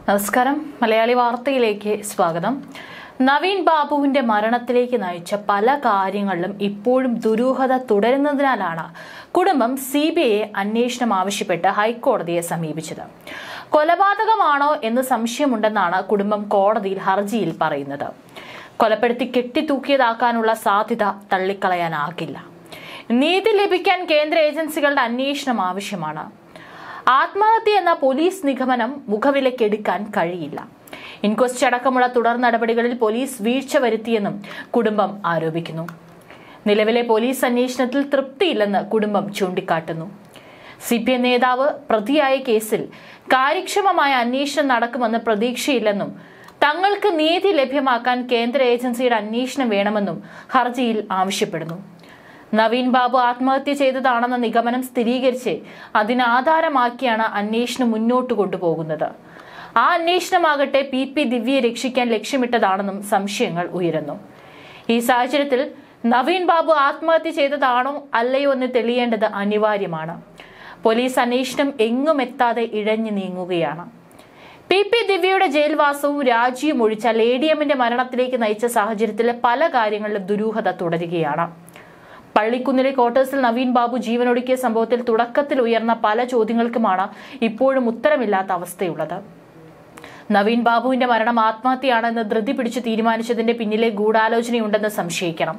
നമസ്കാരം മലയാളി വാർത്തയിലേക്ക് സ്വാഗതം നവീൻ ബാബുവിന്റെ മരണത്തിലേക്ക് നയിച്ച പല കാര്യങ്ങളിലും ഇപ്പോഴും ദുരൂഹത തുടരുന്നതിനാലാണ് കുടുംബം സി ബി ഐ അന്വേഷണം ആവശ്യപ്പെട്ട് ഹൈക്കോടതിയെ സമീപിച്ചത് കൊലപാതകമാണോ എന്ന് സംശയമുണ്ടെന്നാണ് കുടുംബം കോടതിയിൽ ഹർജിയിൽ പറയുന്നത് കൊലപ്പെടുത്തി കെട്ടിത്തൂക്കിയതാക്കാനുള്ള സാധ്യത തള്ളിക്കളയാനാകില്ല നീതി ലഭിക്കാൻ കേന്ദ്ര ഏജൻസികളുടെ അന്വേഷണം ആവശ്യമാണ് ആത്മഹത്യ എന്ന പോലീസ് നിഗമനം മുഖവിലക്കെടുക്കാൻ കഴിയില്ല ഇൻക്വസ്റ്റ് അടക്കമുള്ള തുടർ നടപടികളിൽ പോലീസ് വീഴ്ച വരുത്തിയെന്നും കുടുംബം ആരോപിക്കുന്നു നിലവിലെ പോലീസ് അന്വേഷണത്തിൽ തൃപ്തിയില്ലെന്ന് കുടുംബം ചൂണ്ടിക്കാട്ടുന്നു സി പി എം നേതാവ് പ്രതിയായ കേസിൽ കാര്യക്ഷമമായ അന്വേഷണം നടക്കുമെന്ന് പ്രതീക്ഷയില്ലെന്നും തങ്ങൾക്ക് നീതി ലഭ്യമാക്കാൻ കേന്ദ്ര ഏജൻസിയുടെ അന്വേഷണം വേണമെന്നും ഹർജിയിൽ ആവശ്യപ്പെടുന്നു നവീൻ ബാബു ആത്മഹത്യ ചെയ്തതാണെന്ന നിഗമനം സ്ഥിരീകരിച്ച് അതിനാധാരമാക്കിയാണ് അന്വേഷണം മുന്നോട്ട് കൊണ്ടുപോകുന്നത് ആ അന്വേഷണമാകട്ടെ പി പി ദിവ്യയെ രക്ഷിക്കാൻ ലക്ഷ്യമിട്ടതാണെന്നും സംശയങ്ങൾ ഉയരുന്നു ഈ സാഹചര്യത്തിൽ നവീൻ ബാബു ആത്മഹത്യ ചെയ്തതാണോ അല്ലയോ എന്ന് തെളിയേണ്ടത് അനിവാര്യമാണ് പോലീസ് അന്വേഷണം എങ്ങും എത്താതെ ഇഴഞ്ഞു നീങ്ങുകയാണ് പി പി ദിവ്യയുടെ ജയിൽവാസവും രാജിയും ഒഴിച്ചാൽ എ ഡി എമ്മിന്റെ മരണത്തിലേക്ക് നയിച്ച സാഹചര്യത്തിൽ പല കാര്യങ്ങളിലും ദുരൂഹത തുടരുകയാണ് പള്ളിക്കുന്നിലെ ക്വാർട്ടേഴ്സിൽ നവീൻ ബാബു ജീവനൊടുക്കിയ സംഭവത്തിൽ തുടക്കത്തിൽ ഉയർന്ന പല ചോദ്യങ്ങൾക്കുമാണ് ഇപ്പോഴും ഉത്തരമില്ലാത്ത അവസ്ഥയുള്ളത് നവീൻ ബാബുവിന്റെ മരണം ആത്മഹത്യയാണെന്ന് ധൃതി പിടിച്ച് തീരുമാനിച്ചതിന്റെ പിന്നിലെ ഗൂഢാലോചനയുണ്ടെന്ന് സംശയിക്കണം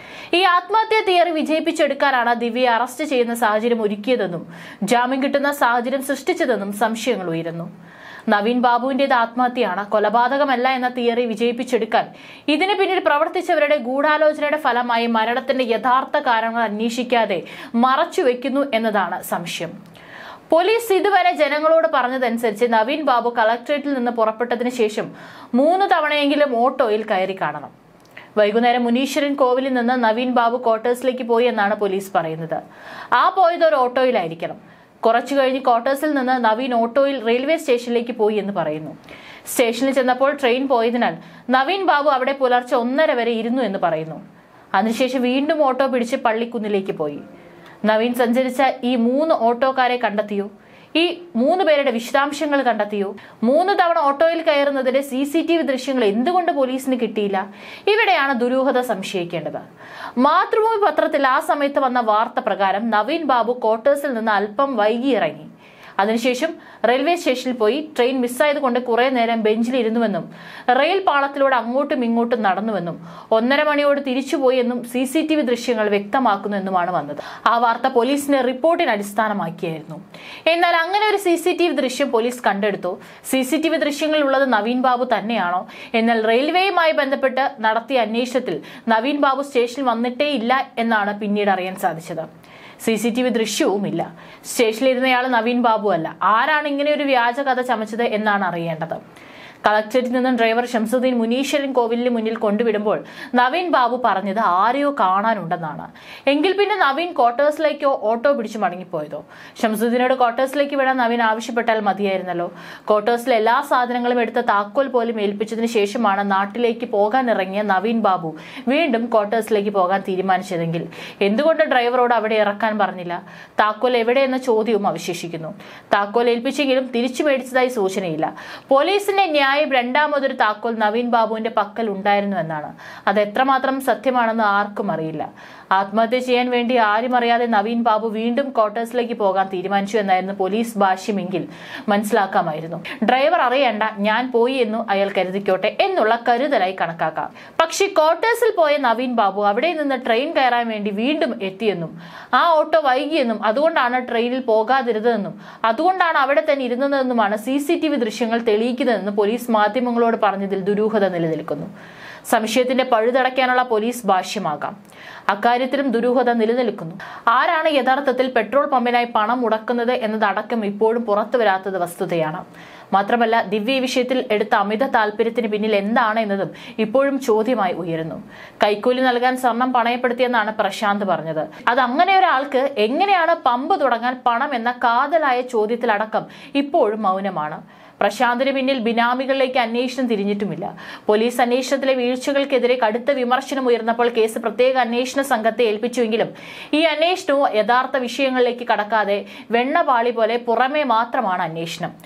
ഈ ആത്മഹത്യ തിയറി വിജയിപ്പിച്ചെടുക്കാനാണ് ദിവ്യയെ അറസ്റ്റ് ചെയ്യുന്ന സാഹചര്യം ഒരുക്കിയതെന്നും ജാമ്യം കിട്ടുന്ന സാഹചര്യം സൃഷ്ടിച്ചതെന്നും സംശയങ്ങൾ ഉയരുന്നു നവീൻ ബാബുവിന്റേത് ആത്മഹത്യയാണ് കൊലപാതകമല്ല എന്ന തിയറി വിജയിപ്പിച്ചെടുക്കാൻ ഇതിന് പിന്നിൽ പ്രവർത്തിച്ചവരുടെ ഗൂഢാലോചനയുടെ ഫലമായി മരണത്തിന്റെ യഥാർത്ഥ കാരണങ്ങൾ അന്വേഷിക്കാതെ മറച്ചുവെക്കുന്നു എന്നതാണ് സംശയം പോലീസ് ഇതുവരെ ജനങ്ങളോട് പറഞ്ഞതനുസരിച്ച് നവീൻ ബാബു കളക്ടറേറ്റിൽ നിന്ന് പുറപ്പെട്ടതിന് ശേഷം മൂന്ന് തവണയെങ്കിലും ഓട്ടോയിൽ കയറി കാണണം വൈകുന്നേരം മുനീശ്വരൻ കോവിലിൽ നിന്ന് നവീൻ ബാബു ക്വാർട്ടേഴ്സിലേക്ക് പോയി എന്നാണ് പോലീസ് പറയുന്നത് ആ പോയത് ഒരു ഓട്ടോയിലായിരിക്കണം കുറച്ചു കഴിഞ്ഞ് ക്വാർട്ടേഴ്സിൽ നിന്ന് നവീൻ ഓട്ടോയിൽ റെയിൽവേ സ്റ്റേഷനിലേക്ക് പോയി എന്ന് പറയുന്നു സ്റ്റേഷനിൽ ചെന്നപ്പോൾ ട്രെയിൻ പോയതിനാൽ നവീൻ ബാബു അവിടെ പുലർച്ചെ ഒന്നര വരെ ഇരുന്നു എന്ന് പറയുന്നു അതിനുശേഷം വീണ്ടും ഓട്ടോ പിടിച്ച് പള്ളിക്കുന്നിലേക്ക് പോയി നവീൻ സഞ്ചരിച്ച ഈ മൂന്ന് ഓട്ടോക്കാരെ കണ്ടെത്തിയോ ഈ മൂന്ന് പേരുടെ വിശദാംശങ്ങൾ കണ്ടെത്തിയോ മൂന്ന് തവണ ഓട്ടോയിൽ കയറുന്നതിന്റെ സി സി ടി വി ദൃശ്യങ്ങൾ എന്തുകൊണ്ട് പോലീസിന് കിട്ടിയില്ല ഇവിടെയാണ് ദുരൂഹത സംശയിക്കേണ്ടത് മാതൃഭൂമി പത്രത്തിൽ ആ സമയത്ത് വന്ന വാർത്ത പ്രകാരം നവീൻ ബാബു ക്വാർട്ടേഴ്സിൽ നിന്ന് അല്പം വൈകി ഇറങ്ങി അതിനുശേഷം റെയിൽവേ സ്റ്റേഷനിൽ പോയി ട്രെയിൻ മിസ്സായതുകൊണ്ട് കുറെ നേരം ബെഞ്ചിലിരുന്നുവെന്നും റെയിൽ പാളത്തിലൂടെ അങ്ങോട്ടും ഇങ്ങോട്ടും നടന്നുവെന്നും ഒന്നര മണിയോട് തിരിച്ചുപോയി എന്നും സി സി ടി വി ദൃശ്യങ്ങൾ വ്യക്തമാക്കുന്നു എന്നുമാണ് വന്നത് ആ വാർത്ത പോലീസിന്റെ റിപ്പോർട്ടിന് അടിസ്ഥാനമാക്കിയായിരുന്നു എന്നാൽ അങ്ങനെ ഒരു സി സി ടി വി ദൃശ്യം പോലീസ് കണ്ടെടുത്തു സി സി ടി വി ദൃശ്യങ്ങളിൽ ഉള്ളത് നവീൻ ബാബു തന്നെയാണോ എന്നാൽ റെയിൽവേയുമായി ബന്ധപ്പെട്ട് നടത്തിയ അന്വേഷണത്തിൽ നവീൻ ബാബു സ്റ്റേഷനിൽ വന്നിട്ടേ ഇല്ല എന്നാണ് പിന്നീട് അറിയാൻ സാധിച്ചത് സി സി ടി വി ദൃശ്യവുമില്ല സ്റ്റേഷനിലിരുന്നയാൾ നവീൻ ബാബു അല്ല ആരാണ് ഇങ്ങനെ ഒരു വ്യാജ കഥ ചമച്ചത് എന്നാണ് അറിയേണ്ടത് കളക്ടറേറ്റിൽ നിന്നും ഡ്രൈവർ ഷംസുദ്ദീൻ മുനീശ്വരൻ കോവിലിന് മുന്നിൽ കൊണ്ടുവിടുമ്പോൾ നവീൻ ബാബു പറഞ്ഞത് ആരെയോ കാണാനുണ്ടെന്നാണ് എങ്കിൽ പിന്നെ നവീൻ ക്വാർട്ടേഴ്സിലേക്കോ ഓട്ടോ പിടിച്ച് മടങ്ങിപ്പോയതോ ഷംസുദ്ദീനോട് ക്വാർട്ടേഴ്സിലേക്ക് വിടാൻ നവീൻ ആവശ്യപ്പെട്ടാൽ മതിയായിരുന്നല്ലോ ക്വാർട്ടേഴ്സിലെ എല്ലാ സാധനങ്ങളും എടുത്ത താക്കോൽ പോലും ഏൽപ്പിച്ചതിന് ശേഷമാണ് നാട്ടിലേക്ക് പോകാൻ ഇറങ്ങിയ നവീൻ ബാബു വീണ്ടും ക്വാർട്ടേഴ്സിലേക്ക് പോകാൻ തീരുമാനിച്ചതെങ്കിൽ എന്തുകൊണ്ട് ഡ്രൈവറോട് അവിടെ ഇറക്കാൻ പറഞ്ഞില്ല താക്കോൽ എവിടെയെന്ന ചോദ്യവും അവശേഷിക്കുന്നു താക്കോൽ ഏൽപ്പിച്ചെങ്കിലും തിരിച്ചു മേടിച്ചതായി സൂചനയില്ല പോലീസിന്റെ ന്യായം രണ്ടാമതൊരു താക്കോൽ നവീൻ ബാബുവിന്റെ പക്കൽ ഉണ്ടായിരുന്നു എന്നാണ് അത് എത്രമാത്രം സത്യമാണെന്ന് ആർക്കും അറിയില്ല ആത്മഹത്യ ചെയ്യാൻ വേണ്ടി ആരും അറിയാതെ നവീൻ ബാബു വീണ്ടും ക്വാർട്ടേഴ്സിലേക്ക് പോകാൻ തീരുമാനിച്ചു എന്നായിരുന്നു പോലീസ് ഭാഷ്യമെങ്കിൽ മനസ്സിലാക്കാമായിരുന്നു ഡ്രൈവർ അറിയണ്ട ഞാൻ പോയി എന്നു അയാൾ കരുതിക്കോട്ടെ എന്നുള്ള കരുതലായി കണക്കാക്കാം പക്ഷെ ക്വാർട്ടേഴ്സിൽ പോയ നവീൻ ബാബു അവിടെ നിന്ന് ട്രെയിൻ കയറാൻ വേണ്ടി വീണ്ടും എത്തിയെന്നും ആ ഓട്ടോ വൈകിയെന്നും അതുകൊണ്ടാണ് ട്രെയിനിൽ പോകാതിരുന്നതെന്നും അതുകൊണ്ടാണ് അവിടെ തന്നെ ഇരുന്നതെന്നുമാണ് സി സി ടി വി ദൃശ്യങ്ങൾ തെളിയിക്കുന്നതെന്ന് പോലീസ് മാധ്യമങ്ങളോട് പറഞ്ഞതിൽ ദുരൂഹത നിലനിൽക്കുന്നു സംശയത്തിന്റെ പഴുതടയ്ക്കാനുള്ള പോലീസ് ഭാഷ്യമാകാം അക്കാര്യത്തിലും ദുരൂഹത നിലനിൽക്കുന്നു ആരാണ് യഥാർത്ഥത്തിൽ പെട്രോൾ പമ്പിനായി പണം മുടക്കുന്നത് എന്നതടക്കം ഇപ്പോഴും പുറത്തു വരാത്തത് വസ്തുതയാണ് മാത്രമല്ല ദിവ്യ ഈ വിഷയത്തിൽ എടുത്ത അമിത താല്പര്യത്തിന് പിന്നിൽ എന്താണ് എന്നതും ഇപ്പോഴും ചോദ്യമായി ഉയരുന്നു കൈക്കൂലി നൽകാൻ സ്വർണം പണയപ്പെടുത്തിയെന്നാണ് പ്രശാന്ത് പറഞ്ഞത് അത് അങ്ങനെ ഒരാൾക്ക് എങ്ങനെയാണ് പമ്പ് തുടങ്ങാൻ പണം എന്ന കാതലായ ചോദ്യത്തിലടക്കം ഇപ്പോഴും മൗനമാണ് പ്രശാന്തിന് പിന്നിൽ ബിനാമികളിലേക്ക് അന്വേഷണം തിരിഞ്ഞിട്ടുമില്ല പോലീസ് അന്വേഷണത്തിലെ വീഴ്ചകൾക്കെതിരെ കടുത്ത വിമർശനം ഉയർന്നപ്പോൾ കേസ് പ്രത്യേക അന്വേഷണ സംഘത്തെ ഏൽപ്പിച്ചുവെങ്കിലും ഈ അന്വേഷണവും യഥാർത്ഥ വിഷയങ്ങളിലേക്ക് കടക്കാതെ വെണ്ണപാളി പോലെ പുറമേ മാത്രമാണ് അന്വേഷണം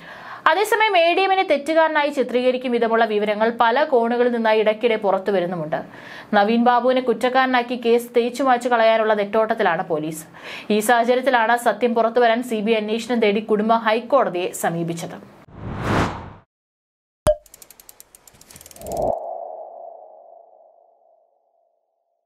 അതേസമയം എ ഡി എമ്മിനെ തെറ്റുകാരനായി ചിത്രീകരിക്കും വിധമുള്ള വിവരങ്ങൾ പല കോണുകളിൽ നിന്നായി ഇടയ്ക്കിടെ പുറത്തു വരുന്നുമുണ്ട് നവീൻ ബാബുവിനെ കുറ്റക്കാരനാക്കി കേസ് തേച്ചു മാച്ചു കളയാനുള്ള നെട്ടോട്ടത്തിലാണ് പോലീസ് ഈ സാഹചര്യത്തിലാണ് സത്യം പുറത്തുവരാൻ സി ബി ഐ അന്വേഷണം തേടി കുടുംബം ഹൈക്കോടതിയെ സമീപിച്ചത്